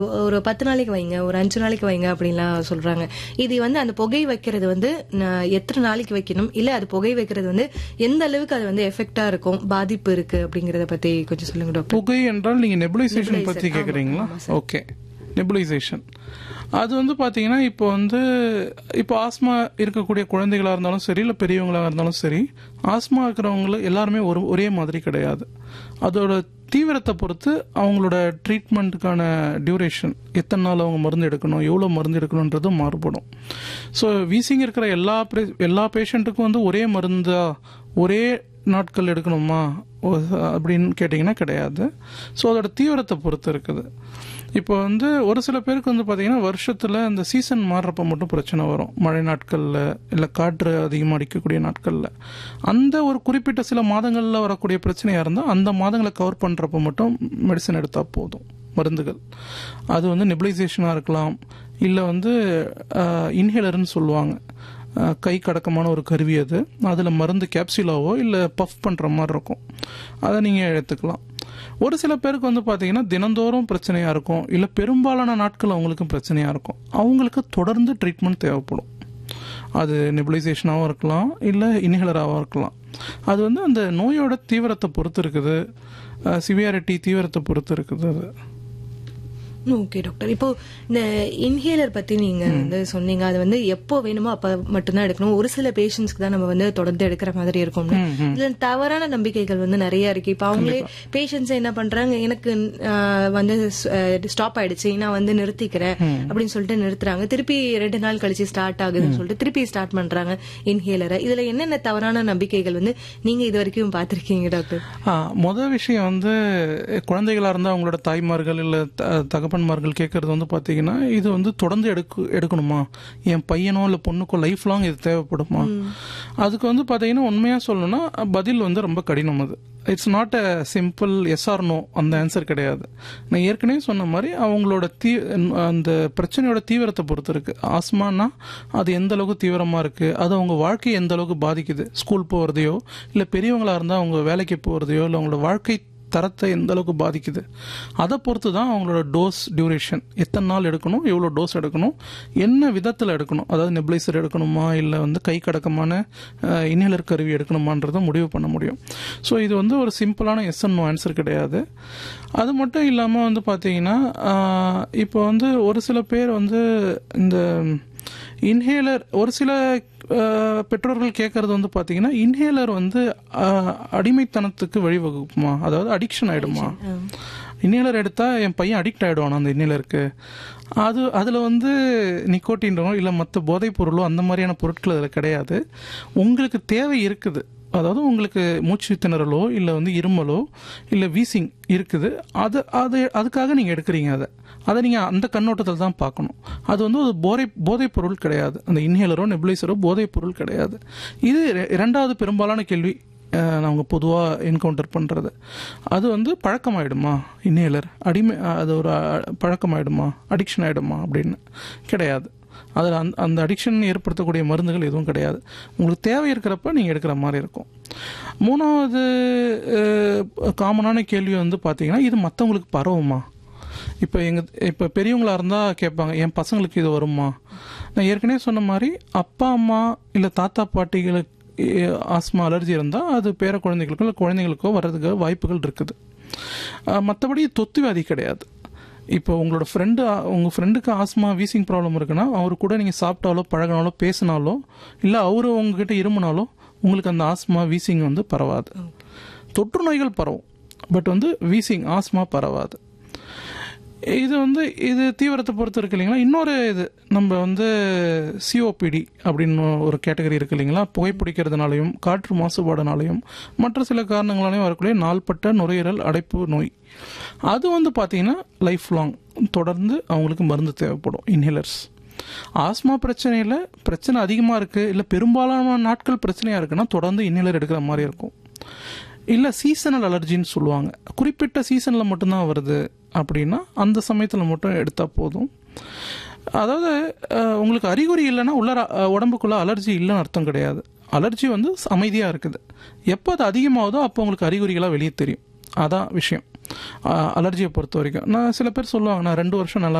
ஒரு பத்து நாளைக்கு வைங்க ஒரு அஞ்சு நாளைக்கு வைங்க அப்படின்லாம் சொல்றாங்க இது வந்து அந்த புகை வைக்கிறது வந்து ந- எத்தனை நாளைக்கு வைக்கணும் இல்ல அது புகை வைக்கிறது வந்து எந்த அளவுக்கு அது வந்து எஃபெக்டா இருக்கும் பாதிப்பு இருக்கு அப்படிங்கறத பத்தி கொஞ்சம் சொல்லுங்க டாக்டர் புகை என்றால் நீங்க நெபுலைசேஷன் Nebulizer, பத்தி ஆமா, கேக்குறீங்களா ஆமா சார். ஓகே நெபுலைசேஷன் அது வந்து பாத்தீங்கன்னா இப்போ வந்து இப்போ ஆஸ்மா இருக்கக்கூடிய குழந்தைகளா இருந்தாலும் சரி இல்ல பெரியவங்களா இருந்தாலும் சரி ஆஸ்மா இருக்கிறவங்க எல்லாருமே ஒரு ஒரே மாதிரி கிடையாது அதோட தீவிரத்தை பொறுத்து அவங்களோட ட்ரீட்மெண்ட்டுக்கான டியூரேஷன் எத்தனை நாள் அவங்க மருந்து எடுக்கணும் எவ்வளோ மருந்து எடுக்கணுன்றது மாறுபடும் ஸோ வீசிங் இருக்கிற எல்லா pre- எல்லா பேஷண்ட்டுக்கும் வந்து ஒரே மருந்தா ஒரே நாட்கள் எடுக்கணுமா ஓ, அப்படின்னு கேட்டிங்கன்னா கிடையாது ஸோ அதோட தீவிரத்தை பொறுத்து இருக்குது இப்போ வந்து ஒரு சில பேருக்கு வந்து பார்த்தீங்கன்னா வருஷத்தில் இந்த சீசன் மாறுறப்ப மட்டும் பிரச்சனை வரும் மழை நாட்களில் இல்லை காற்று அதிகமாக அடிக்கக்கூடிய நாட்களில் அந்த ஒரு குறிப்பிட்ட சில மாதங்களில் வரக்கூடிய பிரச்சனையாக இருந்தால் அந்த மாதங்களை கவர் பண்ணுறப்ப மட்டும் மெடிசன் எடுத்தால் போதும் மருந்துகள் அது வந்து நெபுலைசேஷனாக இருக்கலாம் இல்லை வந்து இன்ஹேலர்னு சொல்லுவாங்க அஹ், கை கடக்கமான ஒரு கருவி அது அதில் மருந்து கேப்சூலாவோ இல்லை பஃப் பண்ணுற மாதிரி இருக்கும் அதை நீங்கள் எடுத்துக்கலாம் ஒரு சில பேருக்கு வந்து பார்த்தீங்கன்னா தினந்தோறும் பிரச்சனையாக இருக்கும் இல்லை பெரும்பாலான நாட்கள் அவங்களுக்கும் பிரச்சனையாக இருக்கும் அவங்களுக்கு தொடர்ந்து ட்ரீட்மெண்ட் தேவைப்படும் அது நெபுலைசேஷனாகவும் இருக்கலாம் இல்லை இன்ஹேலராகவும் இருக்கலாம் அது வந்து அந்த நோயோட தீவிரத்தை பொறுத்து இருக்குது சிவியாரிட்டி தீவிரத்தை பொறுத்து இருக்குது அது ஓகே டாக்டர் இப்போ இந்த இன்ஹேலர் பத்தி நீங்க வந்து சொன்னீங்க அது வந்து எப்போ வேணுமோ அப்ப மட்டும்தான் எடுக்கணும் ஒரு சில பேஷண்ட்ஸ்க்கு தான் நம்ம வந்து தொடர்ந்து எடுக்கிற மாதிரி இருக்கும்னு இதுல தவறான நம்பிக்கைகள் வந்து நிறைய இருக்கு இப்ப அவங்களே பேஷண்ட்ஸ் என்ன பண்றாங்க எனக்கு ஆஹ், வந்து ஸ்டாப் ஆயிடுச்சு நான் வந்து நிறுத்திக்கிறேன் அப்படின்னு சொல்லிட்டு நிறுத்துறாங்க திருப்பி ரெண்டு நாள் கழிச்சு ஸ்டார்ட் ஆகுதுன்னு சொல்லிட்டு திருப்பி ஸ்டார்ட் பண்றாங்க இன்ஹேலரை இதுல என்னென்ன தவறான நம்பிக்கைகள் வந்து நீங்க இது வரைக்கும் பாத்திருக்கீங்க டாக்டர் ஆ, முதல் விஷயம் வந்து குழந்தைகளா இருந்தா அவங்களோட தாய்மார்கள் இல்ல த- தகப்பன்மார்கள் கேட்கறது வந்து பாத்தீங்கன்னா இது வந்து தொடர்ந்து எடுக்க எடுக்கணுமா என் பையனோ இல்ல பொண்ணுக்கோ லைஃப் லாங் இது தேவைப்படுமா அதுக்கு வந்து பாத்தீங்கன்னா உண்மையா சொல்லணும்னா பதில் வந்து ரொம்ப கடினம் அது it's not a simple yes or no அந்த ஆன்சர் கிடையாது நான் ஏற்கனவே சொன்ன மாதிரி அவங்களோட தீ அந்த பிரச்சனையோட தீவிரத்தை பொறுத்து இருக்கு ஆஸ்மானா அது எந்த அளவுக்கு தீவிரமா இருக்கு அது அவங்க வாழ்க்கையை எந்த அளவுக்கு பாதிக்குது ஸ்கூல் போகிறதையோ இல்லை பெரியவங்களா இருந்தால் அவங்க வேலைக்கு போகிறதையோ இல்லை அவங்களோட வாழ்க்கை தரத்தை எந்த அளவுக்கு பாதிக்குது அதை பொறுத்து தான் அவங்களோட டோஸ் டியூரேஷன் எத்தனை நாள் எடுக்கணும் எவ்வளோ டோஸ் எடுக்கணும் என்ன விதத்தில் எடுக்கணும் அதாவது நெப்ளைசர் எடுக்கணுமா இல்லை வந்து கை கடக்கமான இன்ஹேலர் கருவி எடுக்கணுமான்றதை முடிவு பண்ண முடியும் ஸோ இது வந்து ஒரு சிம்பிளான எஸ் நோ ஆன்சர் கிடையாது அது மட்டும் இல்லாமல் வந்து பார்த்தீங்கன்னா ஆஹ், இப்போ வந்து ஒரு சில பேர் வந்து இந்த இன்ஹேலர் ஒரு சில அஹ், பெற்றோர்கள் கேட்கறது வந்து பார்த்தீங்கன்னா இன்ஹேலர் வந்து அஹ், அடிமைத்தனத்துக்கு வழிவகுக்குமா அதாவது அடிக்ஷன் ஆயிடுமா இன்ஹேலர் எடுத்தா என் பையன் அடிக்ட் ஆயிடுவானா அந்த இன்ஹேலருக்கு அது அதில் வந்து நிக்கோட்டின்றோ இல்லை மற்ற போதைப் பொருளோ அந்த மாதிரியான பொருட்கள் அதில் கிடையாது உங்களுக்கு தேவை இருக்குது அதாவது உங்களுக்கு மூச்சு திணறலோ இல்லை வந்து இருமலோ இல்லை வீசிங் இருக்குது அது அது அதுக்காக நீங்கள் எடுக்கிறீங்க அதை அதை நீங்கள் அந்த கண்ணோட்டத்தில் தான் பார்க்கணும் அது வந்து ஒரு போதை போதைப் பொருள் கிடையாது அந்த இன்ஹேலரோ நெபுலைசரோ போதைப் பொருள் கிடையாது இது ரெ- இரண்டாவது பெரும்பாலான கேள்வி அஹ், நாங்கள் பொதுவாக என்கவுண்டர் பண்ணுறது அது வந்து பழக்கமாயிடுமா இன்ஹேலர் அடிமை அது ஒரு அஹ், பழக்கமாயிடுமா அடிக்ஷன் ஆயிடுமா அப்படின்னு கிடையாது அதில் அந்த அந்த அடிக்ஷன் ஏற்படுத்தக்கூடிய மருந்துகள் எதுவும் கிடையாது உங்களுக்கு தேவை இருக்கிறப்ப நீங்கள் எடுக்கிற மாதிரி இருக்கும் மூணாவது காமனான கேள்வி வந்து பார்த்தீங்கன்னா இது மற்றவங்களுக்கு பரவுமா இப்போ எங்கள் இப்போ பெரியவங்களா இருந்தால் கேட்பாங்க என் பசங்களுக்கு இது வருமா நான் ஏற்கனவே சொன்ன மாதிரி அப்பா அம்மா இல்லை தாத்தா பாட்டிகளுக்கு எ- ஆஸ்மா அலர்ஜி இருந்தால் அது பேர குழந்தைகளுக்கோ இல்லை குழந்தைகளுக்கோ வர்றதுக்கு வாய்ப்புகள் இருக்குது மற்றபடி தொத்து வியாதி கிடையாது இப்போ உங்களோட ஃப்ரெண்டு உங்கள் ஃப்ரெண்டுக்கு ஆஸ்மா வீசிங் ப்ராப்ளம் இருக்குன்னா அவர் கூட நீங்கள் சாப்பிட்டாலோ பழகினாலோ பேசினாலோ இல்லை அவரு உங்ககிட்ட இருமுனாலோ உங்களுக்கு அந்த ஆஸ்மா வீசிங் வந்து பரவாது தொற்று நோய்கள் பரவும் பட் வந்து வீசிங் ஆஸ்மா பரவாது இது வந்து இது தீவிரத்தை பொறுத்து இருக்கு இல்லைங்களா இன்னொரு இது நம்ம வந்து சிஓபிடி அப்படின்னு ஒரு கேட்டகரி இருக்கு இல்லைங்களா புகைப்பிடிக்கிறதுனாலையும் காற்று மாசுபாடுனாலையும் மற்ற சில காரணங்களாலையும் வரக்கூடிய நாள்பட்ட நுரையீரல் அடைப்பு நோய் அது வந்து பார்த்தீங்கன்னா லைஃப் லாங் தொடர்ந்து அவங்களுக்கு மருந்து தேவைப்படும் இன்ஹேலர்ஸ் ஆஸ்மா பிரச்சனையில் பிரச்சனை அதிகமாக இருக்குது இல்லை பெரும்பாலான நாட்கள் பிரச்சனையாக இருக்குன்னா தொடர்ந்து இன்ஹேலர் எடுக்கிற மாதிரி இருக்கும் இல்லை சீசனல் அலர்ஜின்னு சொல்லுவாங்க குறிப்பிட்ட சீசனில் மட்டும்தான் வருது அப்படின்னா அந்த சமயத்தில் மட்டும் எடுத்தால் போதும் அதாவது அஹ், உங்களுக்கு அறிகுறி இல்லைன்னா உள்ள உடம்புக்குள்ள அலர்ஜி இல்லைன்னு அர்த்தம் கிடையாது அலர்ஜி வந்து அமைதியாக இருக்குது எப்போ அது அதிகமாகுதோ அப்போ உங்களுக்கு அறிகுறிகளாக வெளியே தெரியும் அதான் விஷயம் அலர்ஜியை பொறுத்த வரைக்கும் நான் சில பேர் சொல்லுவாங்க நான் ரெண்டு வருஷம் நல்லா